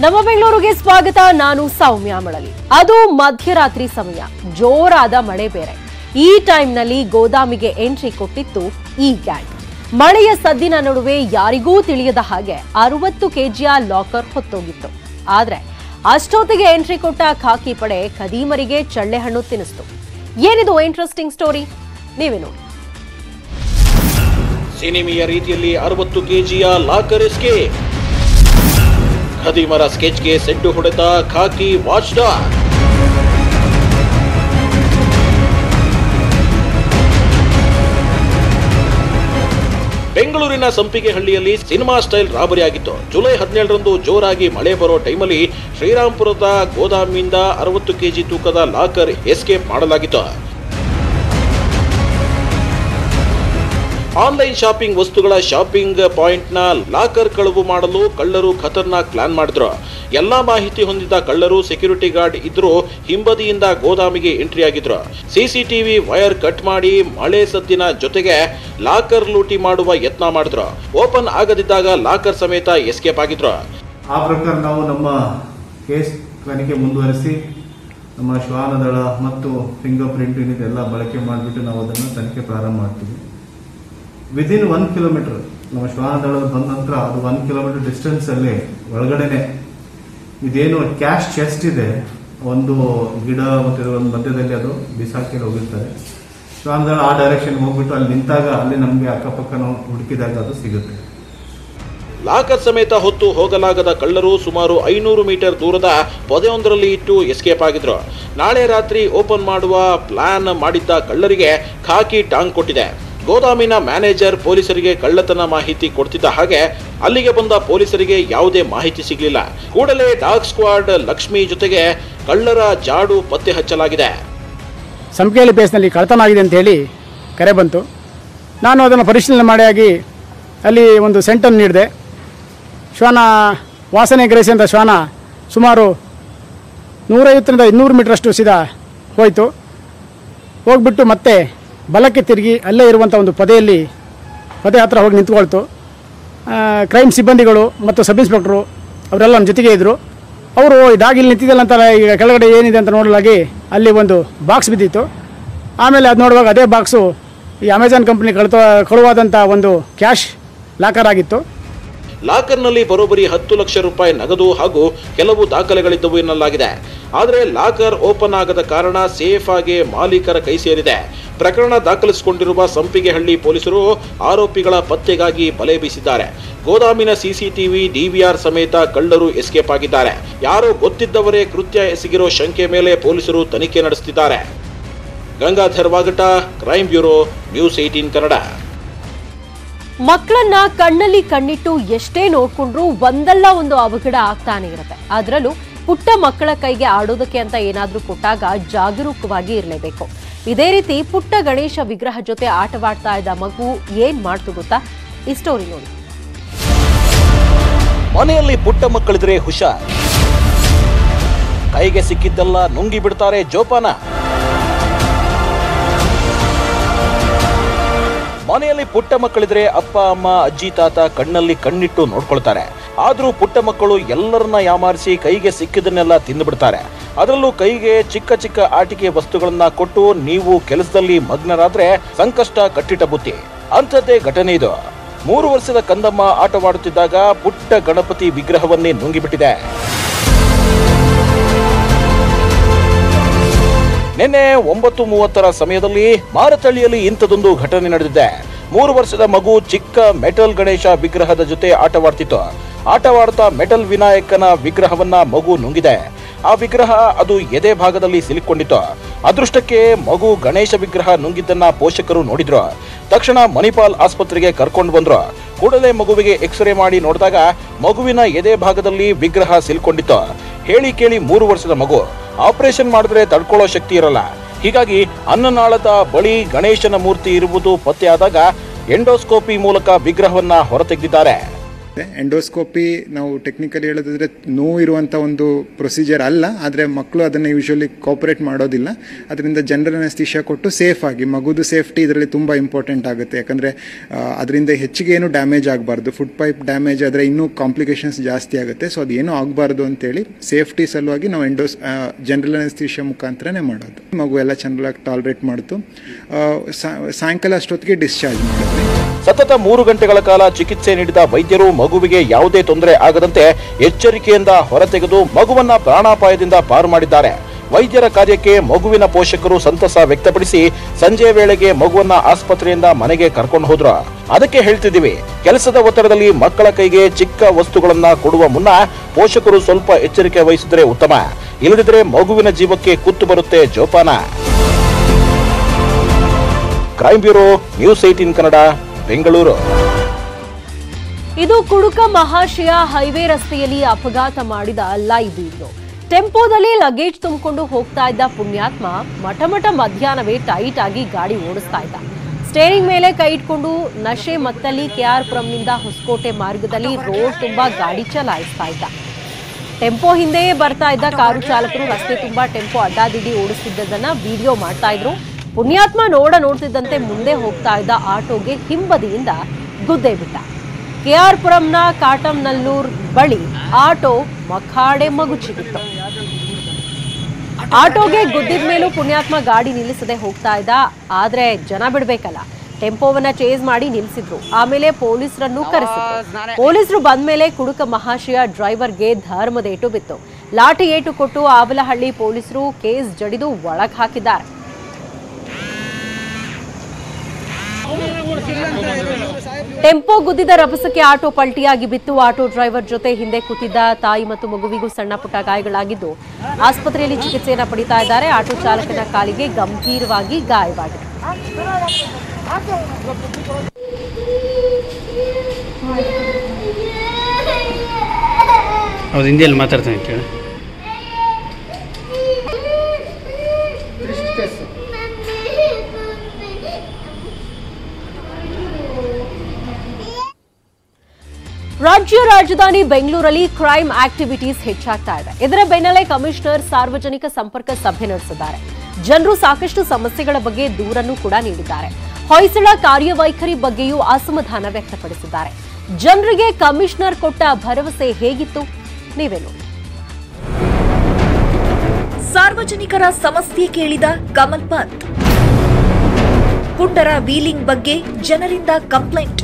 ನಮ್ಮ ಬೆಂಗಳೂರಿಗೆ ಸ್ವಾಗತ ನಾನು ಸೌಮ್ಯ ಮಳಲಿ ಅದು ಮಧ್ಯರಾತ್ರಿ ಸಮಯ ಜೋರಾದ ಮಳೆ ಬೇರೆ ಈ ಟೈಮ್ನಲ್ಲಿ ಗೋದಾಮಿಗೆ ಎಂಟ್ರಿ ಕೊಟ್ಟಿತ್ತು ಈ ಗ್ಯಾಂಗ್ ಮಳೆಯ ಸದ್ದಿನ ನಡುವೆ ಯಾರಿಗೂ ತಿಳಿಯದ ಹಾಗೆ ಅರವತ್ತು ಕೆಜಿಯ ಲಾಕರ್ ಹೊತ್ತೋಗಿತ್ತು ಆದ್ರೆ ಅಷ್ಟೊತ್ತಿಗೆ ಎಂಟ್ರಿ ಕೊಟ್ಟ ಖಾಕಿ ಪಡೆ ಖದೀಮರಿಗೆ ಚಳ್ಳೆ ಹಣ್ಣು ತಿನ್ನಿಸ್ತು ಏನಿದು ಇಂಟ್ರೆಸ್ಟಿಂಗ್ ಸ್ಟೋರಿ ನೀವೇ ನೋಡಿ ಸಿನಿಮೆಯ ರೀತಿಯಲ್ಲಿ ಅರವತ್ತು ಕೆಜಿಯ ಲಾಕರ್ ಎಸ್ಕೇಪ್ ಖದೀಮರ ಸ್ಕೆಚ್ಗೆ ಸೆಡ್ಡು ಹೊಡೆದ ಖಾಕಿ ವಾಚ್ ಡಾಗ್ ಬೆಂಗಳೂರಿನ ಸಂಪಿಗೆಹಳ್ಳಿಯಲ್ಲಿ ಸಿನಿಮಾ ಸ್ಟೈಲ್ ರಾಬರಿ ಆಗಿತ್ತು ಜುಲೈ ಹದಿನೇಳರಂದು ಜೋರಾಗಿ ಮಳೆ ಬರೋ ಟೈಮಲ್ಲಿ ಶ್ರೀರಾಂಪುರದ ಗೋದಾಮಿಂದ ಅರವತ್ತು ಕೆಜಿ ತೂಕದ ಲಾಕರ್ ಎಸ್ಕೇಪ್ ಮಾಡಲಾಗಿತ್ತು ಆನ್ಲೈನ್ ಶಾಪಿಂಗ್ ವಸ್ತುಗಳ ಶಾಪಿಂಗ್ ಪಾಯಿಂಟ್ ನ ಲಾಕರ್ ಕಳವು ಮಾಡಲು ಕಳ್ಳರು ಖತರ್ನಾಕ್ ಪ್ಲಾನ್ ಮಾಡಿದ್ರು ಎಲ್ಲಾ ಮಾಹಿತಿ ಹೊಂದಿದ ಕಳ್ಳರು ಸೆಕ್ಯೂರಿಟಿ ಗಾರ್ಡ್ ಇದ್ರು ಹಿಂಬದಿಯಿಂದ ಗೋದಾಮಿಗೆ ಎಂಟ್ರಿ ಆಗಿದ್ರು ಸಿಸಿಟಿವಿ ವೈರ್ ಕಟ್ ಮಾಡಿ ಮಳೆ ಸದ್ದಿನ ಜೊತೆಗೆ ಲಾಕರ್ ಲೂಟಿ ಮಾಡುವ ಯತ್ನ ಮಾಡಿದ್ರು ಓಪನ್ ಆಗದಿದ್ದಾಗ ಲಾಕರ್ ಸಮೇತ ಎಸ್ಕೇಪ್ ಆಗಿದ್ರು ಆ ಪ್ರಕಾರ ನಾವು ನಮ್ಮ ಕೇಸ್ ತನಿಖೆ ಮುಂದುವರಿಸಿ ನಮ್ಮ ಶ್ವಾನದಳ ಮತ್ತು ಫಿಂಗರ್ ಪ್ರಿಂಟ್ ಇದೆಲ್ಲ ಬಳಕೆ ಮಾಡಿಬಿಟ್ಟು ನಾವು ಅದನ್ನು ತನಿಖೆ ಪ್ರಾರಂಭ ಮಾಡ್ತೀವಿ ವಿದಿನ್ ಒನ್ ಕಿಲೋಮೀಟರ್ ನಮ್ಮ ಶ್ವಾನದಳ ಬಂದ ನಂತರ ಅದು ಒನ್ ಕಿಲೋಮೀಟರ್ ಡಿಸ್ಟೆನ್ಸ್ ಅಲ್ಲಿ ಒಳಗಡೆನೆ ಇದೇನು ಕ್ಯಾಶ್ ಚೆಸ್ಟ್ ಇದೆ ಒಂದು ಗಿಡ ಮತ್ತು ಇದರ ಒಂದು ಮಧ್ಯದಲ್ಲಿ ಅದು ಬಿಸಾಕಿ ಹೋಗಿರ್ತಾರೆ ಶ್ವಾನದಳ ಆ ಡೈರೆಕ್ಷನ್ ಹೋಗ್ಬಿಟ್ಟು ಅಲ್ಲಿ ನಿಂತಾಗ ಅಲ್ಲಿ ನಮಗೆ ಅಕ್ಕಪಕ್ಕ ನಾವು ಹುಡುಕಿದಾಗ ಅದು ಸಿಗುತ್ತೆ ಲಾಕರ್ ಸಮೇತ ಹೊತ್ತು ಹೋಗಲಾಗದ ಕಳ್ಳರು ಸುಮಾರು ಐನೂರು ಮೀಟರ್ ದೂರದ ಪೊದೆಯೊಂದರಲ್ಲಿ ಇಟ್ಟು ಎಸ್ಕೇಪ್ ಆಗಿದ್ರು ನಾಳೆ ರಾತ್ರಿ ಓಪನ್ ಮಾಡುವ ಪ್ಲಾನ್ ಮಾಡಿದ್ದ ಕಳ್ಳರಿಗೆ ಖಾಕಿ ಟಾಂಗ್ ಕೊಟ್ಟಿದೆ ಗೋದಾಮಿನ ಮ್ಯಾನೇಜರ್ ಪೊಲೀಸರಿಗೆ ಕಳ್ಳತನ ಮಾಹಿತಿ ಕೊಡ್ತಿದ್ದ ಹಾಗೆ ಅಲ್ಲಿಗೆ ಬಂದ ಪೊಲೀಸರಿಗೆ ಯಾವುದೇ ಮಾಹಿತಿ ಸಿಗಲಿಲ್ಲ ಕೂಡಲೇ ಡಾಗ್ ಸ್ಕ್ವಾಡ್ ಲಕ್ಷ್ಮಿ ಜೊತೆಗೆ ಕಳ್ಳರ ಜಾಡು ಪತ್ತೆ ಹಚ್ಚಲಾಗಿದೆ ಸಂಪಿಗೆಹಳ್ಳಿ ಬೇಸ್ನಲ್ಲಿ ಕಳ್ಳತನ ಆಗಿದೆ ಅಂತ ಹೇಳಿ ಕರೆ ಬಂತು ನಾನು ಅದನ್ನು ಪರಿಶೀಲನೆ ಮಾಡಿ ಆಗಿ ಅಲ್ಲಿ ಒಂದು ಸೆಂಟನ್ನು ನೀಡಿದೆ ಶ್ವಾನ ವಾಸನೆ ಗ್ರಹಿಸಿದಂಥ ಶ್ವಾನ ಸುಮಾರು ನೂರೈವತ್ತರಿಂದ ಇನ್ನೂರು ಮೀಟ್ರಷ್ಟು ಸೀದಾ ಹೋಯಿತು ಹೋಗ್ಬಿಟ್ಟು ಮತ್ತೆ ಬಲಕ್ಕೆ ತಿರುಗಿ ಅಲ್ಲೇ ಇರುವಂಥ ಒಂದು ಪೊದೆಯಲ್ಲಿ ಪೊದೆ ಹತ್ರ ಹೋಗಿ ನಿಂತ್ಕೊಳ್ತು ಆ, ಕ್ರೈಮ್ ಸಿಬ್ಬಂದಿಗಳು ಮತ್ತು ಸಬ್ ಇನ್ಸ್ಪೆಕ್ಟ್ರು ಅವರೆಲ್ಲ ನಮ್ಮ ಜೊತೆಗೆ ಇದ್ದರು ಅವರು ಡಾಗ್ ಇಲ್ಲಿ ನಿಂತಿದ್ದಲ್ಲ ಅಂತ ಈಗ ಕೆಳಗಡೆ ಏನಿದೆ ಅಂತ ನೋಡಲಾಗಿ ಅಲ್ಲಿ ಒಂದು ಬಾಕ್ಸ್ ಬಿದ್ದಿತ್ತು ಆಮೇಲೆ ಅದು ನೋಡುವಾಗ ಅದೇ ಬಾಕ್ಸು ಈ ಅಮೆಜಾನ್ ಕಂಪ್ನಿ ಕಳ್ತ ಕಳುವಾದಂಥ ಒಂದು ಕ್ಯಾಶ್ ಲಾಕರ್ ಆಗಿತ್ತು ಲಾಕರ್ನಲ್ಲಿ ಬರೋಬ್ಬರಿ ಹತ್ತು ಲಕ್ಷ ರೂಪಾಯಿ ನಗದು ಹಾಗೂ ಕೆಲವು ದಾಖಲೆಗಳಿದ್ದವು ಎನ್ನಲಾಗಿದೆ ಆದರೆ ಲಾಕರ್ ಓಪನ್ ಆಗದ ಕಾರಣ ಸೇಫ್ ಆಗಿ ಮಾಲೀಕರ ಕೈ ಸೇರಿದೆ ಪ್ರಕರಣ ದಾಖಲಿಸಿಕೊಂಡಿರುವ ಸಂಪಿಗೆಹಳ್ಳಿ ಪೊಲೀಸರು ಆರೋಪಿಗಳ ಪತ್ತೆಗಾಗಿ ಬಲೆ ಬೀಸಿದ್ದಾರೆ ಗೋದಾಮಿನ ಸಿಸಿಟಿವಿ ಡಿವಿಆರ್ ಸಮೇತ ಕಳ್ಳರು ಎಸ್ಕೇಪ್ ಆಗಿದ್ದಾರೆ ಯಾರೋ ಗೊತ್ತಿದ್ದವರೇ ಕೃತ್ಯ ಎಸಗಿರೋ ಶಂಕೆ ಮೇಲೆ ಪೊಲೀಸರು ತನಿಖೆ ನಡೆಸುತ್ತಿದ್ದಾರೆ Gangadhar Vagata crime bureau news eighteen Kannada ಮಕ್ಕಳನ್ನ ಕಣ್ಣಲ್ಲಿ ಕಣ್ಣಿಟ್ಟು ಎಷ್ಟೇ ನೋಡ್ಕೊಂಡ್ರು ಒಂದಲ್ಲ ಒಂದು ಅವಘಡ ಆಗ್ತಾನೆ ಇರುತ್ತೆ ಅದರಲ್ಲೂ ಪುಟ್ಟ ಮಕ್ಕಳ ಕೈಗೆ ಆಡೋದಕ್ಕೆ ಅಂತ ಏನಾದ್ರೂ ಕೊಟ್ಟಾಗ ಜಾಗರೂಕವಾಗಿ ಇರಲೇಬೇಕು ಇದೇ ರೀತಿ ಪುಟ್ಟ ಗಣೇಶ ವಿಗ್ರಹ ಜೊತೆ ಆಟವಾಡ್ತಾ ಇದ್ದ ಮಗು ಏನ್ ಮಾಡ್ತು ಗೊತ್ತಾ ಈ ಸ್ಟೋರಿ ನೋಡಿ ಮನೆಯಲ್ಲಿ ಪುಟ್ಟ ಮಕ್ಕಳಿದ್ರೆ ಹುಷಾರ್ ಕೈಗೆ ಸಿಕ್ಕಿದ್ದೆಲ್ಲ ನುಂಗಿ ಬಿಡ್ತಾರೆ ಜೋಪಾನ ಮನೆಯಲ್ಲಿ ಪುಟ್ಟ ಮಕ್ಕಳಿದ್ರೆ ಅಪ್ಪ ಅಮ್ಮ ಅಜ್ಜಿ ತಾತ ಕಣ್ಣಲ್ಲಿ ಕಣ್ಣಿಟ್ಟು ನೋಡ್ಕೊಳ್ತಾರೆ ಆದ್ರೂ ಪುಟ್ಟ ಮಕ್ಕಳು ಎಲ್ಲರನ್ನ ಯಾಮಾರಿಸಿ ಕೈಗೆ ಸಿಕ್ಕಿದ್ದನ್ನೆಲ್ಲ ತಿಂದುಬಿಡ್ತಾರೆ ಅದರಲ್ಲೂ ಕೈಗೆ ಚಿಕ್ಕ ಚಿಕ್ಕ ಆಟಿಕೆ ವಸ್ತುಗಳನ್ನ ಕೊಟ್ಟು ನೀವು ಕೆಲಸದಲ್ಲಿ ಮಗ್ನರಾದ್ರೆ ಸಂಕಷ್ಟ ಕಟ್ಟಿಟ ಬುತ್ತಿ ಅಂಥದ್ದೇ ಘಟನೆ ಇದು ಮೂರು ವರ್ಷದ ಕಂದಮ್ಮ ಆಟವಾಡುತ್ತಿದ್ದಾಗ ಪುಟ್ಟ ಗಣಪತಿ ವಿಗ್ರಹವನ್ನೇ ನುಂಗಿಬಿಟ್ಟಿದೆ ನಿನ್ನೆ ಒಂಬತ್ತು ಮೂವತ್ತರ ಸಮಯದಲ್ಲಿ ಮಾರತಳ್ಳಿಯಲ್ಲಿ ಇಂಥದೊಂದು ಘಟನೆ ನಡೆದಿದೆ ಮೂರು ವರ್ಷದ ಮಗು ಚಿಕ್ಕ ಮೆಟಲ್ ಗಣೇಶ ವಿಗ್ರಹದ ಜೊತೆ ಆಟವಾಡ್ತಿತ್ತು ಆಟವಾಡ್ತಾ ಮೆಟಲ್ ವಿನಾಯಕನ ವಿಗ್ರಹವನ್ನ ಮಗು ನುಂಗಿದೆ ಆ ವಿಗ್ರಹ ಅದು ಎದೆ ಭಾಗದಲ್ಲಿ ಸಿಲುಕೊಂಡಿತ್ತು ಅದೃಷ್ಟಕ್ಕೆ ಮಗು ಗಣೇಶ ವಿಗ್ರಹ ನುಂಗಿದ್ದನ್ನ ಪೋಷಕರು ನೋಡಿದ್ರು ತಕ್ಷಣ ಮಣಿಪಾಲ್ ಆಸ್ಪತ್ರೆಗೆ ಕರ್ಕೊಂಡು ಬಂದ್ರು ಕೂಡಲೇ ಮಗುವಿಗೆ ಎಕ್ಸ್ರೇ ಮಾಡಿ ನೋಡಿದಾಗ ಮಗುವಿನ ಎದೆ ಭಾಗದಲ್ಲಿ ವಿಗ್ರಹ ಸಿಲ್ಕೊಂಡಿತ್ತು ಹೇಳಿ ಕೇಳಿ ಮೂರು ವರ್ಷದ ಮಗು ಆಪರೇಷನ್ ಮಾಡಿದ್ರೆ ತಡ್ಕೊಳ್ಳೋ ಶಕ್ತಿ ಇರಲ್ಲ ಹೀಗಾಗಿ ಅನ್ನನಾಳದ ಬಳಿ ಗಣೇಶನ ಮೂರ್ತಿ ಇರುವುದು ಪತ್ತೆಯಾದಾಗ ಎಂಡೋಸ್ಕೋಪಿ ಮೂಲಕ ವಿಗ್ರಹವನ್ನ ಹೊರತೆಗೆದಿದ್ದಾರೆ ಎಂಡೋಸ್ಕೋಪಿ ನಾವು ಟೆಕ್ನಿಕಲಿ ಹೇಳೋದಾದ್ರೆ ನೋವು ಇರುವಂಥ ಒಂದು ಪ್ರೊಸೀಜರ್ ಅಲ್ಲ ಆದರೆ ಮಕ್ಕಳು ಅದನ್ನು ಯೂಶಲಿ ಕೋಪರೇಟ್ ಮಾಡೋದಿಲ್ಲ ಅದರಿಂದ ಜನರಲ್ ಅನೆಸ್ತೀಶಿಯಾ ಕೊಟ್ಟು ಸೇಫ್ ಆಗಿ ಮಗುದು ಸೇಫ್ಟಿ ಇದರಲ್ಲಿ ತುಂಬ ಇಂಪಾರ್ಟೆಂಟ್ ಆಗುತ್ತೆ ಯಾಕಂದರೆ ಅದರಿಂದ ಹೆಚ್ಚಿಗೆ ಏನು ಡ್ಯಾಮೇಜ್ ಆಗಬಾರ್ದು ಫುಡ್ ಪೈಪ್ ಡ್ಯಾಮೇಜ್ ಆದರೆ ಇನ್ನೂ ಕಾಂಪ್ಲಿಕೇಶನ್ಸ್ ಜಾಸ್ತಿ ಆಗುತ್ತೆ ಸೊ ಅದೇನು ಆಗಬಾರ್ದು ಅಂತೇಳಿ ಸೇಫ್ಟಿ ಸಲುವಾಗಿ ನಾವು ಎಂಡೋಸ್ ಜನರಲ್ ಅನೆಸ್ತೀಶಿಯಾ ಮುಖಾಂತರನೇ ಮಾಡೋದು ಮಗು ಎಲ್ಲ ಚೆನ್ನಾಗಿ ಟಾಲ್ರೇಟ್ ಮಾಡ್ತು ಆ, ಸಾ- ಸಾಯಂಕಾಲ ಅಷ್ಟೊತ್ತಿಗೆ ಡಿಸ್ಚಾರ್ಜ್ ಮಾಡಿದ್ವಿ ಸತತ ಮೂರು ಗಂಟೆಗಳ ಕಾಲ ಚಿಕಿತ್ಸೆ ನೀಡಿದ ವೈದ್ಯರು ಮಗುವಿಗೆ ಯಾವುದೇ ತೊಂದರೆ ಆಗದಂತೆ ಎಚ್ಚರಿಕೆಯಿಂದ ಹೊರತೆಗೆದು ಮಗುವನ್ನ ಪ್ರಾಣಾಪಾಯದಿಂದ ಪಾರು ಮಾಡಿದ್ದಾರೆ ವೈದ್ಯರ ಕಾರ್ಯಕ್ಕೆ ಮಗುವಿನ ಪೋಷಕರು ಸಂತಸ ವ್ಯಕ್ತಪಡಿಸಿ ಸಂಜೆ ವೇಳೆಗೆ ಮಗುವನ್ನ ಆಸ್ಪತ್ರೆಯಿಂದ ಮನೆಗೆ ಕರ್ಕೊಂಡು ಹೋದ್ರು ಅದಕ್ಕೆ ಹೇಳ್ತಿದ್ದೀವಿ ಕೆಲಸದ ಒತ್ತಡದಲ್ಲಿ ಮಕ್ಕಳ ಕೈಗೆ ಚಿಕ್ಕ ವಸ್ತುಗಳನ್ನ ಕೊಡುವ ಮುನ್ನ ಪೋಷಕರು ಸ್ವಲ್ಪ ಎಚ್ಚರಿಕೆ ವಹಿಸಿದರೆ ಉತ್ತಮ ಇಲ್ಲದಿದ್ದರೆ ಮಗುವಿನ ಜೀವಕ್ಕೆ ಕುತ್ತು ಬರುತ್ತೆ ಜೋಪಾನ crime bureau news eighteen Kannada Bengaluru ಇದು ಕುಡುಕ ಮಹಾಶಯ ಹೈವೇ ರಸ್ತೆಯಲ್ಲಿ ಅಪಘಾತ ಮಾಡಿದ ಲೈವ್ ವಿಡಿಯೋ ಟೆಂಪೋದಲ್ಲಿ ಲಗೇಜ್ ತುಂಬಿಕೊಂಡು ಹೋಗ್ತಾ ಇದ್ದ ಪುಣ್ಯಾತ್ಮ ಮಠಮಠ ಮಧ್ಯಾಹ್ನವೇ ಟೈಟ್ ಆಗಿ ಗಾಡಿ ಓಡಿಸ್ತಾ ಇದ್ದ ಸ್ಟೇರಿಂಗ್ ಮೇಲೆ ಕೈ ಇಟ್ಕೊಂಡು ನಶೆ ಮತ್ತಲ್ಲಿ ಕೆಆರ್ ಪುರಂನಿಂದ ಹೊಸಕೋಟೆ ಮಾರ್ಗದಲ್ಲಿ ರೋಡ್ ತುಂಬಾ ಗಾಡಿ ಚಲಾಯಿಸ್ತಾ ಇದ್ದ ಟೆಂಪೋ ಹಿಂದೆಯೇ ಬರ್ತಾ ಇದ್ದ ಕಾರು ಚಾಲಕರು ರಸ್ತೆ ತುಂಬಾ ಟೆಂಪೋ ಅಡ್ಡಾದಿಡ್ಡಿ ಓಡಿಸ್ತಿದ್ದದನ್ನ ವಿಡಿಯೋ ಮಾಡ್ತಾ ಇದ್ರು ಪುಣ್ಯಾತ್ಮ ನೋಡ ನೋಡ್ತಿದ್ದಂತೆ ಮುಂದೆ ಹೋಗ್ತಾ ಇದ್ದ ಆಟೋಗೆ ಹಿಂಬದಿಯಿಂದ ಗುದ್ದೆ ಬಿಟ್ಟ ಕೆಆರ್ ಪುರಂನ ಕಾಟಂನಲ್ಲೂರ್ ಬಳಿ ಆಟೋ ಮಖಾಡೆ ಮಗುಚಿಬಿತ್ತು ಆಟೋಗೆ ಗುದ್ದಿದ ಮೇಲೂ ಪುಣ್ಯಾತ್ಮ ಗಾಡಿ ನಿಲ್ಲಿಸದೆ ಹೋಗ್ತಾ ಇದ್ದ ಆದ್ರೆ ಜನ ಬಿಡ್ಬೇಕಲ್ಲ ಟೆಂಪೋವನ್ನ ಚೇಸ್ ಮಾಡಿ ನಿಲ್ಲಿಸಿದ್ರು ಆಮೇಲೆ ಪೊಲೀಸರನ್ನು ಕರೆಸಿದ್ರು ಪೊಲೀಸರು ಬಂದ್ಮೇಲೆ ಕುಡುಕ ಮಹಾಶಯ ಡ್ರೈವರ್ಗೆ ಧರ್ಮದ ಏಟು ಬಿತ್ತು ಲಾಠಿ ಏಟು ಕೊಟ್ಟು ಆವಲಹಳ್ಳಿ ಪೊಲೀಸರು ಕೇಸ್ ಜಡಿದು ಒಳಗ್ ಹಾಕಿದ್ದಾರೆ ಟೆಂಪೋ ಗುದ್ದಿದ ರಭಸಕ್ಕೆ ಆಟೋ ಪಲ್ಟಿಯಾಗಿ ಬಿತ್ತು ಆಟೋ ಡ್ರೈವರ್ ಜೊತೆ ಹಿಂದೆ ಕೂತಿದ್ದ ತಾಯಿ ಮತ್ತು ಮಗುವಿಗೂ ಸಣ್ಣ ಪುಟ್ಟ ಗಾಯಗಳಾಗಿದ್ದು ಆಸ್ಪತ್ರೆಯಲ್ಲಿ ಚಿಕಿತ್ಸೆಯನ್ನು ಪಡಿತಾ ಇದ್ದಾರೆ ಆಟೋ ಚಾಲಕನ ಕಾಲಿಗೆ ಗಂಭೀರವಾಗಿ ಗಾಯವಾಗಿದೆ ಹೌದು ಹಿಂದಿಯಲ್ಲಿ ಮಾತಾಡ್ತಾನೆ ಕೇಳಿ ರಾಜ್ಯ ರಾಜಧಾನಿ ಬೆಂಗಳೂರಲ್ಲಿ ಕ್ರೈಮ್ ಆಕ್ಟಿವಿಟೀಸ್ ಹೆಚ್ಚಾಗ್ತಾ ಇದೆ ಇದರ ಬೆನ್ನಲ್ಲೇ ಕಮಿಷನರ್ ಸಾರ್ವಜನಿಕ ಸಂಪರ್ಕ ಸಭೆ ನಡೆಸಿದ್ದಾರೆ ಜನರು ಸಾಕಷ್ಟು ಸಮಸ್ಯೆಗಳ ಬಗ್ಗೆ ದೂರನ್ನು ಕೂಡ ನೀಡಿದ್ದಾರೆ ಹೊಯ್ಸಳ ಕಾರ್ಯವೈಖರಿ ಬಗ್ಗೆಯೂ ಅಸಮಾಧಾನ ವ್ಯಕ್ತಪಡಿಸಿದ್ದಾರೆ ಜನರಿಗೆ ಕಮಿಷನರ್ ಕೊಟ್ಟ ಭರವಸೆ ಹೇಗಿತ್ತು ನೀವೇ ನೋಡಿ ಸಾರ್ವಜನಿಕರ ಸಮಸ್ಯೆ ಕೇಳಿದ ಕಮಲ್ ಪಂತ್ ಪುಂಡರ ವೀಲಿಂಗ್ ಬಗ್ಗೆ ಜನರಿಂದ ಕಂಪ್ಲೇಂಟ್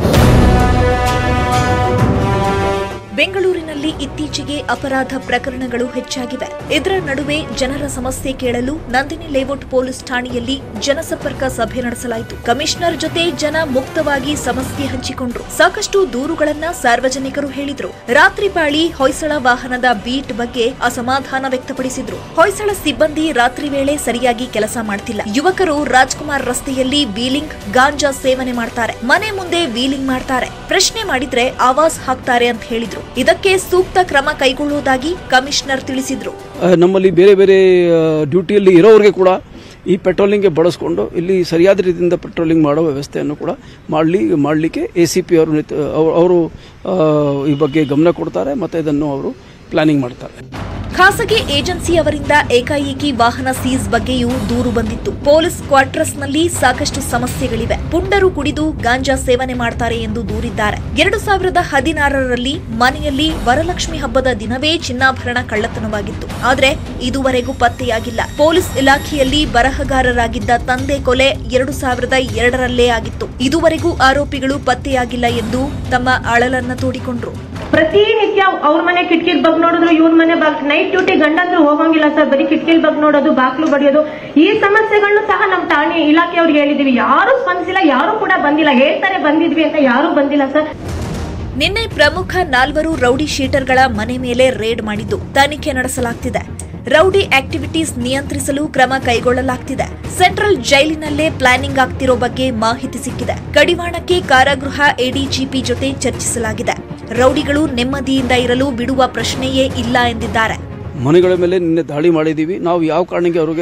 ಬೆಂಗಳೂರಿನಲ್ಲಿ ಇತ್ತೀಚೆಗೆ ಅಪರಾಧ ಪ್ರಕರಣಗಳು ಹೆಚ್ಚಾಗಿವೆ ಇದರ ನಡುವೆ ಜನರ ಸಮಸ್ಯೆ ಕೇಳಲು ನಂದಿನಿ ಲೇಔಟ್ ಪೊಲೀಸ್ ಠಾಣೆಯಲ್ಲಿ ಜನಸಂಪರ್ಕ ಸಭೆ ನಡೆಸಲಾಯಿತು ಕಮಿಷನರ್ ಜೊತೆ ಜನ ಮುಕ್ತವಾಗಿ ಸಮಸ್ಯೆ ಹಂಚಿಕೊಂಡ್ರು ಸಾಕಷ್ಟು ದೂರುಗಳನ್ನ ಸಾರ್ವಜನಿಕರು ಹೇಳಿದ್ರು ರಾತ್ರಿ ಪಾಳಿ ಹೊಯ್ಸಳ ವಾಹನದ ಬೀಟ್ ಬಗ್ಗೆ ಅಸಮಾಧಾನ ವ್ಯಕ್ತಪಡಿಸಿದ್ರು ಹೊಯ್ಸಳ ಸಿಬ್ಬಂದಿ ರಾತ್ರಿ ವೇಳೆ ಸರಿಯಾಗಿ ಕೆಲಸ ಮಾಡ್ತಿಲ್ಲ ಯುವಕರು ರಾಜ್ಕುಮಾರ್ ರಸ್ತೆಯಲ್ಲಿ ವೀಲಿಂಗ್ ಗಾಂಜಾ ಸೇವನೆ ಮಾಡ್ತಾರೆ ಮನೆ ಮುಂದೆ ವೀಲಿಂಗ್ ಮಾಡ್ತಾರೆ ಪ್ರಶ್ನೆ ಮಾಡಿದ್ರೆ ಆವಾಸ್ ಹಾಕ್ತಾರೆ ಅಂತ ಹೇಳಿದ್ರು ಇದಕ್ಕೆ ಸೂಕ್ತ ಕ್ರಮ ಕೈಗೊಳ್ಳುವುದಾಗಿ ಕಮಿಷನರ್ ತಿಳಿಸಿದ್ರು ಆ, ನಮ್ಮಲ್ಲಿ ಬೇರೆ ಬೇರೆ ಡ್ಯೂಟಿಯಲ್ಲಿ ಇರೋರಿಗೆ ಕೂಡ ಈ ಪೆಟ್ರೋಲಿಂಗ್ಗೆ ಬಳಸ್ಕೊಂಡು ಇಲ್ಲಿ ಸರಿಯಾದ ರೀತಿಯಿಂದ ಪೆಟ್ರೋಲಿಂಗ್ ಮಾಡೋ ವ್ಯವಸ್ಥೆಯನ್ನು ಕೂಡ ಮಾಡಲಿ ಮಾಡಲಿಕ್ಕೆ ಎ ಸಿ ಪಿ ಅವರು ನೇತೃ- ಅವರು- ಅವರು ಆ, ಈ ಬಗ್ಗೆ ಗಮನ ಕೊಡ್ತಾರೆ ಮತ್ತು ಇದನ್ನು ಅವರು ಪ್ಲಾನಿಂಗ್ ಮಾಡ್ತಾರೆ ಖಾಸಗಿ ಏಜೆನ್ಸಿಯವರಿಂದ ಏಕಾಏಕಿ ವಾಹನ ಸೀಸ್ ಬಗ್ಗೆಯೂ ದೂರು ಬಂದಿತ್ತು ಪೊಲೀಸ್ ಕ್ವಾರ್ಟರ್ಸ್ನಲ್ಲಿ ಸಾಕಷ್ಟು ಸಮಸ್ಯೆಗಳಿವೆ ಪುಂಡರು ಕುಡಿದು ಗಾಂಜಾ ಸೇವನೆ ಮಾಡ್ತಾರೆ ಎಂದು ದೂರಿದ್ದಾರೆ ಎರಡು ಸಾವಿರದ ಹದಿನಾರರಲ್ಲಿ ಮನೆಯಲ್ಲಿ ವರಲಕ್ಷ್ಮಿ ಹಬ್ಬದ ದಿನವೇ ಚಿನ್ನಾಭರಣ ಕಳ್ಳತನವಾಗಿತ್ತು ಆದ್ರೆ ಇದುವರೆಗೂ ಪತ್ತೆಯಾಗಿಲ್ಲ ಪೊಲೀಸ್ ಇಲಾಖೆಯಲ್ಲಿ ಬರಹಗಾರರಾಗಿದ್ದ ತಂದೆ ಕೊಲೆ ಎರಡು ಸಾವಿರದ ಎರಡರಲ್ಲೇ ಆಗಿತ್ತು ಇದುವರೆಗೂ ಆರೋಪಿಗಳು ಪತ್ತೆಯಾಗಿಲ್ಲ ಎಂದು ತಮ್ಮ ಅಳಲನ್ನ ತೋಡಿಕೊಂಡ್ರು ಪ್ರತಿನಿತ್ಯ ಅವ್ರ ಮನೆ ಕಿಟಕಿಲ್ ಬಗ್ ನೋಡಿದ್ರು ಇವ್ರ ಮನೆ ಬಾಗ್ ನೈಟ್ ಡ್ಯೂಟಿ ಗಂಡಂದ್ರು ಹೋಗಂಗಿಲ್ಲ ಸರ್ ಬರೀ ಕಿಟಕಿಲ್ ಬಗ್ ನೋಡೋದು ಬಾಕ್ಲು ಬಡಿಯೋದು ಈ ಸಮಸ್ಯೆಗಳನ್ನು ಸಹ ನಮ್ಮ ಠಾಣೆ ಇಲಾಖೆಯವ್ರಿಗೆ ಹೇಳಿದೀವಿ ಯಾರು ಸ್ಪಂದಿಸಿಲ್ಲ ಯಾರು ಕೂಡ ಬಂದಿಲ್ಲ ಹೇಳ್ತಾರೆ ಬಂದಿದ್ವಿ ಅಂತ ಯಾರು ಬಂದಿಲ್ಲ ಸರ್ ನಿನ್ನೆ ಪ್ರಮುಖ ನಾಲ್ವರು ರೌಡಿ ಶೀಟರ್ಗಳ ಮನೆ ಮೇಲೆ ರೇಡ್ ಮಾಡಿದ್ದು ತನಿಖೆ ನಡೆಸಲಾಗ್ತಿದೆ ರೌಡಿ ಆಕ್ಟಿವಿಟೀಸ್ ನಿಯಂತ್ರಿಸಲು ಕ್ರಮ ಕೈಗೊಳ್ಳಲಾಗ್ತಿದೆ ಸೆಂಟ್ರಲ್ ಜೈಲಿನಲ್ಲೇ ಪ್ಲಾನಿಂಗ್ ಆಗ್ತಿರೋ ಬಗ್ಗೆ ಮಾಹಿತಿ ಸಿಕ್ಕಿದೆ ಕಡಿವಾಣಕ್ಕೆ ಕಾರಾಗೃಹ ಎಡಿಜಿಪಿ ಜೊತೆ ಚರ್ಚಿಸಲಾಗಿದೆ ರೌಡಿಗಳು ನೆಮ್ಮದಿಯಿಂದ ಇರಲು ಬಿಡುವ ಪ್ರಶ್ನೆಯೇ ಇಲ್ಲ ಎಂದಿದ್ದಾರೆ ಮನೆಗಳ ಮೇಲೆ ನಿನ್ನೆ ದಾಳಿ ಮಾಡಿದ್ದೀವಿ ನಾವು ಯಾವ ಕಾರಣಕ್ಕೆ ಅವ್ರಿಗೆ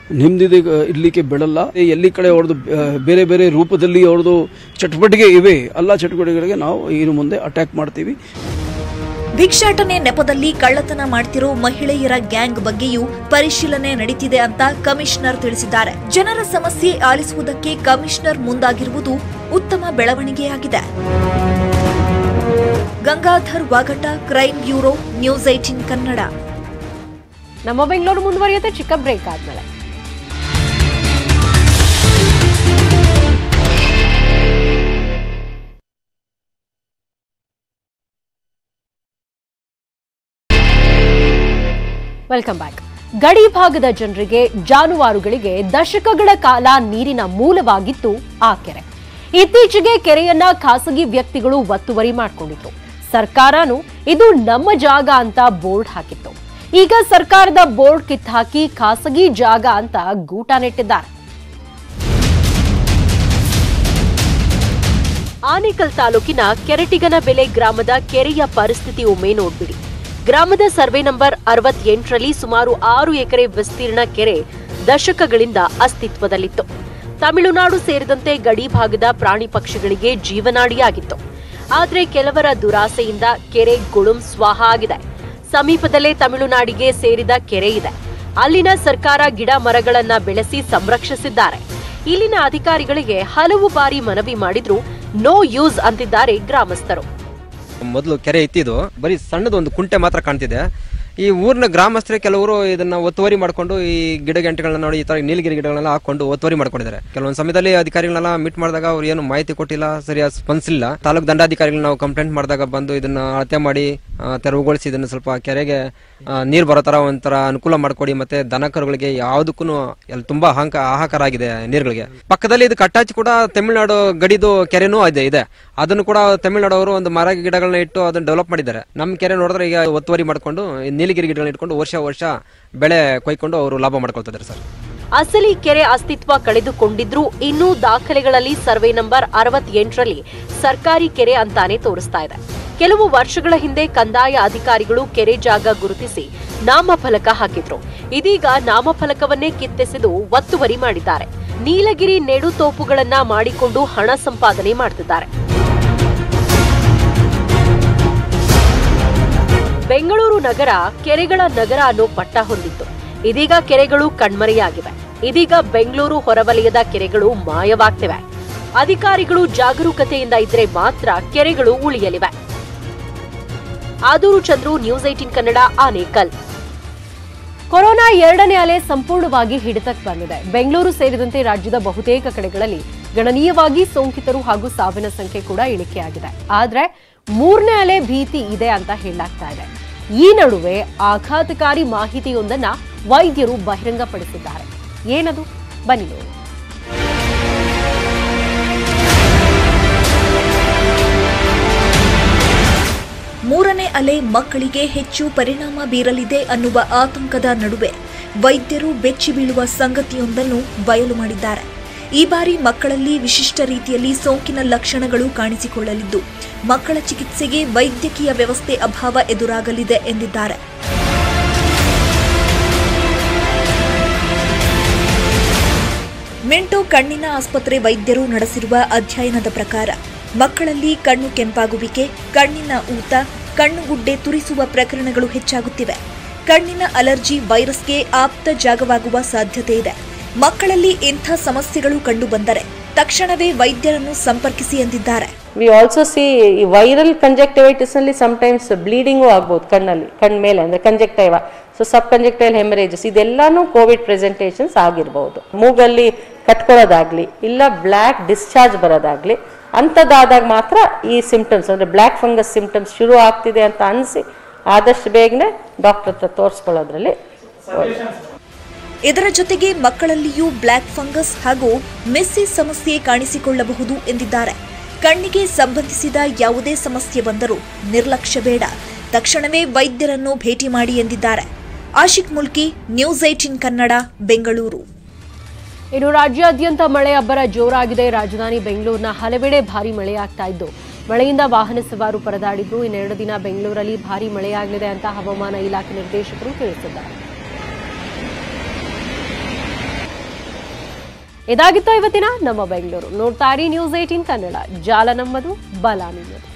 ನೆಮ್ಮದಿ ಇರ್ಲಿಕ್ಕೆ ಬಿಡಲ್ಲ ಎಲ್ಲಿ ಕಡೆ ಅವ್ರದ್ದು ಬೇರೆ ಬೇರೆ ರೂಪದಲ್ಲಿ ಅವ್ರದ್ದು ಚಟುವಟಿಕೆ ಇವೆ ಎಲ್ಲ ಚಟುವಟಿಕೆಗಳಿಗೆ ನಾವು ಇನ್ನು ಮುಂದೆ ಅಟ್ಯಾಕ್ ಮಾಡ್ತೀವಿ ಭಿಕ್ಷಾಟನೆ ನೆಪದಲ್ಲಿ ಕಳ್ಳತನ ಮಾಡ್ತಿರೋ ಮಹಿಳೆಯರ ಗ್ಯಾಂಗ್ ಬಗ್ಗೆಯೂ ಪರಿಶೀಲನೆ ನಡೀತಿದೆ ಅಂತ ಕಮಿಷನರ್ ತಿಳಿಸಿದ್ದಾರೆ ಜನರ ಸಮಸ್ಯೆ ಆಲಿಸುವುದಕ್ಕೆ ಕಮಿಷನರ್ ಮುಂದಾಗಿರುವುದು ಉತ್ತಮ ಬೆಳವಣಿಗೆಯಾಗಿದೆ Gangadhar Vagata crime bureau news eighteen Kannada ನಮ್ಮ ಬೆಂಗಳೂರು ಮುಂದುವರಿಯುತ್ತೆ ಚಿಕ್ಕ ಬ್ರೇಕ್ ಆದ್ಮೇಲೆ ವೆಲ್ಕಮ್ ಬ್ಯಾಕ್ ಗಡಿ ಭಾಗದ ಜನರಿಗೆ ಜಾನುವಾರುಗಳಿಗೆ ದಶಕಗಳ ಕಾಲ ನೀರಿನ ಮೂಲವಾಗಿತ್ತು ಆ ಕೆರೆ ಇತ್ತೀಚೆಗೆ ಕೆರೆಯನ್ನ ಖಾಸಗಿ ವ್ಯಕ್ತಿಗಳು ಒತ್ತುವರಿ ಮಾಡಿಕೊಂಡಿದ್ರು ಸರ್ಕಾರನು ಇದು ನಮ್ಮ ಜಾಗ ಅಂತ ಬೋರ್ಡ್ ಹಾಕಿತ್ತು ಈಗ ಸರ್ಕಾರದ ಬೋರ್ಡ್ ಕಿತ್ತಾಕಿ ಖಾಸಗಿ ಜಾಗ ಅಂತ ಗೂಟ ನೆಟ್ಟಿದ್ದಾರೆ ಆನೇಕಲ್ ತಾಲೂಕಿನ ಕೆರಟಿಗನ ಬೆಲೆ ಗ್ರಾಮದ ಕೆರೆಯ ಪರಿಸ್ಥಿತಿ ಒಮ್ಮೆ ನೋಡ್ಬಿಡಿ ಗ್ರಾಮದ ಸರ್ವೆ ನಂಬರ್ ಅರವತ್ತೆಂಟರಲ್ಲಿ ಸುಮಾರು ಆರು ಎಕರೆ ವಿಸ್ತೀರ್ಣ ಕೆರೆ ದಶಕಗಳಿಂದ ಅಸ್ತಿತ್ವದಲ್ಲಿತ್ತು ತಮಿಳುನಾಡು ಸೇರಿದಂತೆ ಗಡಿ ಭಾಗದ ಪ್ರಾಣಿ ಪಕ್ಷಿಗಳಿಗೆ ಜೀವನಾಡಿಯಾಗಿತ್ತು ಆದರೆ ಕೆಲವರ ದುರಾಸೆಯಿಂದ ಕೆರೆ ಗುಳುಂ ಸ್ವಾಹ ಆಗಿದೆ ಸಮೀಪದಲ್ಲೇ ತಮಿಳುನಾಡಿಗೆ ಸೇರಿದ ಕೆರೆ ಇದೆ ಅಲ್ಲಿನ ಸರ್ಕಾರ ಗಿಡ ಮರಗಳನ್ನ ಬೆಳೆಸಿ ಸಂರಕ್ಷಿಸಿದ್ದಾರೆ ಇಲ್ಲಿನ ಅಧಿಕಾರಿಗಳಿಗೆ ಹಲವು ಬಾರಿ ಮನವಿ ಮಾಡಿದ್ರು ನೋ ಯೂಸ್ ಅಂತಿದ್ದಾರೆ ಗ್ರಾಮಸ್ಥರು ಮೊದಲು ಕೆರೆ ಇತ್ತಿದ್ದು ಬರೀ ಸಣ್ಣದು ಒಂದು ಕುಂಟೆ ಮಾತ್ರ ಕಾಣ್ತಿದೆ ಈ ಊರಿನ ಗ್ರಾಮಸ್ಥರೇ ಕೆಲವರು ಇದನ್ನ ಒತ್ತುವರಿ ಮಾಡ್ಕೊಂಡು ಈ ಗಿಡ ಗಂಟೆಗಳನ್ನ ನೋಡಿ ಈ ತರ ನೀಲಗಿರಿ ಗಿಡಗಳನ್ನೆಲ್ಲ ಹಾಕೊಂಡು ಒತ್ತುವರಿ ಮಾಡ್ಕೊಂಡಿದ್ದಾರೆ ಕೆಲವೊಂದು ಸಮಯದಲ್ಲಿ ಅಧಿಕಾರಿಗಳನ್ನೆಲ್ಲ ಮೀಟ್ ಮಾಡಿದಾಗ ಅವ್ರು ಏನು ಮಾಹಿತಿ ಕೊಟ್ಟಿಲ್ಲ ಸರಿಯಾದ ಸ್ಪಂದಿಸಿಲ್ಲ ತಾಲೂಕು ದಂಡಾಧಿಕಾರಿಗಳು ನಾವು ಕಂಪ್ಲೇಂಟ್ ಮಾಡಿದಾಗ ಬಂದು ಇದನ್ನ ಅಳತೆ ಮಾಡಿ ಆ, ತೆರವುಗೊಳಿಸಿ ಇದನ್ನ ಸ್ವಲ್ಪ ಕೆರೆಗೆ ಆ, ನೀರ್ ಬರೋ ತರ ಒಂಥರ ಅನುಕೂಲ ಮಾಡ್ಕೊಡಿ ಮತ್ತೆ ದನ ಕರುಗಳಿಗೆ ಯಾವುದಕ್ಕೂ ಅಲ್ಲಿ ತುಂಬಾ ಹಾಂಕ ಹಾಹಾಕಾರ ಆಗಿದೆ ನೀರುಗಳಿಗೆ ಪಕ್ಕದಲ್ಲಿ ಇದು ಕಟ್ಟಾಚಿ ಕೂಡ ತಮಿಳುನಾಡು ಗಡಿದು ಕೆರೆನೂ ಇದೆ ಇದೆ ಅದನ್ನು ಕೂಡ ತಮಿಳುನಾಡು ಅವರು ಒಂದು ಮರ ಗಿಡಗಳನ್ನ ಇಟ್ಟು ಅದನ್ನ ಡೆವಲಪ್ ಮಾಡಿದ್ದಾರೆ ನಮ್ಮ ಕೆರೆ ನೋಡಿದ್ರೆ ಈಗ ಒತ್ತುವರಿ ಮಾಡ್ಕೊಂಡು ಈ ನೀಲಗಿರಿ ಗಿಡಗಳನ್ನ ಇಟ್ಕೊಂಡು ವರ್ಷ ವರ್ಷ ಬೆಳೆ ಕೊಯ್ಕೊಂಡು ಅವರು ಲಾಭ ಮಾಡ್ಕೊಳ್ತಿದ್ದಾರೆ ಸರ್ ಅಸಲಿ ಕೆರೆ ಅಸ್ತಿತ್ವ ಕಳೆದುಕೊಂಡಿದ್ರೂ ಇನ್ನೂ ದಾಖಲೆಗಳಲ್ಲಿ ಸರ್ವೆ ನಂಬರ್ ಅರವತ್ತೆಂಟರಲ್ಲಿ ಸರ್ಕಾರಿ ಕೆರೆ ಅಂತಾನೆ ತೋರಿಸ್ತಾ ಇದೆ ಕೆಲವು ವರ್ಷಗಳ ಹಿಂದೆ ಕಂದಾಯ ಅಧಿಕಾರಿಗಳು ಕೆರೆ ಜಾಗ ಗುರುತಿಸಿ ನಾಮಫಲಕ ಹಾಕಿದ್ರು ಇದೀಗ ನಾಮಫಲಕವನ್ನೇ ಕಿತ್ತೆಸೆದು ಒತ್ತುವರಿ ಮಾಡಿದ್ದಾರೆ ನೀಲಗಿರಿ ನೆಡುತೋಪುಗಳನ್ನ ಮಾಡಿಕೊಂಡು ಹಣ ಸಂಪಾದನೆ ಮಾಡ್ತಿದ್ದಾರೆ ಬೆಂಗಳೂರು ನಗರ ಕೆರೆಗಳ ನಗರ ಅನ್ನೋ ಪಟ್ಟ ಹೊಂದಿತ್ತು ಇದೀಗ ಕೆರೆಗಳು ಕಣ್ಮರೆಯಾಗಿವೆ ಇದೀಗ ಬೆಂಗಳೂರು ಹೊರವಲಯದ ಕೆರೆಗಳು ಮಾಯವಾಗ್ತಿವೆ ಅಧಿಕಾರಿಗಳು ಜಾಗರೂಕತೆಯಿಂದ ಇದ್ರೆ ಮಾತ್ರ ಕೆರೆಗಳು ಉಳಿಯಲಿವೆ Aduru Chandru news eighteen Kannada Anekal corona ಎರಡನೇ ಅಲೆ ಸಂಪೂರ್ಣವಾಗಿ ಹಿಡಿತಕ್ಕೆ ಬಂದಿದೆ ಬೆಂಗಳೂರು ಸೇರಿದಂತೆ ರಾಜ್ಯದ ಬಹುತೇಕ ಕಡೆಗಳಲ್ಲಿ ಗಣನೀಯವಾಗಿ ಸೋಂಕಿತರು ಹಾಗೂ ಸಾವಿನ ಸಂಖ್ಯೆ ಕೂಡ ಇಳಿಕೆಯಾಗಿದೆ ಆದ್ರೆ ಮೂರನೇ ಅಲೆ ಭೀತಿ ಇದೆ ಅಂತ ಹೇಳಲಾಗ್ತಾ ಇದೆ ಈ ನಡುವೆ ಆಘಾತಕಾರಿ ಮಾಹಿತಿಯೊಂದನ್ನ ವೈದ್ಯರು ಬಹಿರಂಗಪಡಿಸಿದ್ದಾರೆ ಏನದು ಬನ್ನಿ ನೋಡಿ ಮೂರನೇ ಅಲೆ ಮಕ್ಕಳಿಗೆ ಹೆಚ್ಚು ಪರಿಣಾಮ ಬೀರಲಿದೆ ಅನ್ನುವ ಆತಂಕದ ನಡುವೆ ವೈದ್ಯರು ಬೆಚ್ಚಿ ಬೀಳುವ ಸಂಗತಿಯೊಂದನ್ನು ಬಯಲು ಮಾಡಿದ್ದಾರೆ ಈ ಬಾರಿ ಮಕ್ಕಳಲ್ಲಿ ವಿಶಿಷ್ಟ ರೀತಿಯಲ್ಲಿ ಸೋಂಕಿನ ಲಕ್ಷಣಗಳು ಕಾಣಿಸಿಕೊಳ್ಳಲಿದ್ದು ಮಕ್ಕಳ ಚಿಕಿತ್ಸೆಗೆ ವೈದ್ಯಕೀಯ ವ್ಯವಸ್ಥೆ ಅಭಾವ ಎದುರಾಗಲಿದೆ ಎಂದಿದ್ದಾರೆ ಮಿಂಟೋ ಕಣ್ಣಿನ ಆಸ್ಪತ್ರೆ ವೈದ್ಯರು ನಡೆಸಿರುವ ಅಧ್ಯಯನದ ಪ್ರಕಾರ ಮಕ್ಕಳಲ್ಲಿ ಕಣ್ಣು ಕೆಂಪಾಗುವಿಕೆ ಕಣ್ಣಿನ ಊತ ಕಣ್ಣುಗುಡ್ಡೆ ತುರಿಸುವ ಪ್ರಕರಣಗಳು ಹೆಚ್ಚಾಗುತ್ತಿವೆ ಕಣ್ಣಿನ ಅಲರ್ಜಿ ವೈರಸ್ಗೆ ಆಪ್ತ ಜಾಗವಾಗುವ ಸಾಧ್ಯತೆ ಇದೆ ಮಕ್ಕಳಲ್ಲಿ ಇಂಥ ಸಮಸ್ಯೆಗಳು ಕಂಡುಬಂದರೆ ತಕ್ಷಣವೇ ವೈದ್ಯರನ್ನು ಸಂಪರ್ಕಿಸಿ ಎಂದಿದ್ದಾರೆ ವಿ ಆಲ್ಸೋ ಸಿ ಈ ವೈರಲ್ ಕಂಜಕ್ಟಿವೈಟಿಸ್ ನಲ್ಲಿ ಸಮಟೈಮ್ಸ್ ಬ್ಲೀಡಿಂಗು ಆಗ್ಬೋದು ಕಣ್ಣಲ್ಲಿ ಕಣ್ಣು ಮೇಲೆ ಅಂದ್ರೆ conjunctiva so sub conjunctival hemorrhages ಇದೆಲ್ಲಾನು ಕೋವಿಡ್ ಪ್ರೆಸೆಂಟೇಷನ್ಸ್ ಆಗಿರ್ಬೋದು ಮೂಗಲ್ಲಿ ಕಟ್ಕೊಳ್ಳೋದಾಗ್ಲಿ ಇಲ್ಲ ಬ್ಲ್ಯಾಕ್ ಡಿಸ್ಚಾರ್ಜ್ ಬರೋದಾಗ್ಲಿ ಅಂಥದ್ದಾದಾಗ ಮಾತ್ರ ಈ ಸಿಂಪ್ಟಮ್ಸ್ ಅಂದ್ರೆ ಬ್ಲ್ಯಾಕ್ ಫಂಗಸ್ ಸಿಂಪ್ಟಮ್ಸ್ ಶುರು ಆಗ್ತಿದೆ ಅಂತ ಅನಿಸಿ ಆದಷ್ಟು ಬೇಗನೆ ಡಾಕ್ಟರ್ ಹತ್ರ ತೋರಿಸ್ಕೊಳ್ಳೋದ್ರಲ್ಲಿ ಇದರ ಜೊತೆಗೆ ಮಕ್ಕಳಲ್ಲಿಯೂ ಬ್ಲ್ಯಾಕ್ ಫಂಗಸ್ ಹಾಗೂ ಮೆಸ್ಸಿ ಸಮಸ್ಯೆ ಕಾಣಿಸಿಕೊಳ್ಳಬಹುದು ಎಂದಿದ್ದಾರೆ ಕಣ್ಣಿಗೆ ಸಂಬಂಧಿಸಿದ ಯಾವುದೇ ಸಮಸ್ಯೆ ಬಂದರೂ ನಿರ್ಲಕ್ಷ್ಯ ಬೇಡ ತಕ್ಷಣವೇ ವೈದ್ಯರನ್ನು ಭೇಟಿ ಮಾಡಿ ಎಂದಿದ್ದಾರೆ ಆಶಿಕ್ ಮುಲ್ಕಿ ನ್ಯೂಸ್ ಏಟಿನ್ ಕನ್ನಡ ಬೆಂಗಳೂರು ಇನ್ನು ರಾಜ್ಯಾದ್ಯಂತ ಮಳೆ ಅಬ್ಬರ ಜೋರಾಗಿದೆ ರಾಜಧಾನಿ ಬೆಂಗಳೂರಿನ ಹಲವೆಡೆ ಭಾರಿ ಮಳೆಯಾಗ್ತಾ ಇದ್ದು ಮಳೆಯಿಂದ ವಾಹನ ಸವಾರು ಪರದಾಡಿದ್ದು ಇನ್ನೆರಡು ದಿನ ಬೆಂಗಳೂರಲ್ಲಿ ಭಾರಿ ಮಳೆಯಾಗಲಿದೆ ಅಂತ ಹವಾಮಾನ ಇಲಾಖೆ ನಿರ್ದೇಶಕರು ತಿಳಿಸಿದ್ದಾರೆ ಇದಾಗಿತ್ತು ಇವತ್ತಿನ ನಮ್ಮ ಬೆಂಗಳೂರು ನೋಡ್ತಾ ಇರಿ ನ್ಯೂಸ್ ಏಟೀನ್ ಕನ್ನಡ ಜಾಲ ನಮ್ಮದು ಬಲ ನಿಮ್ಮದು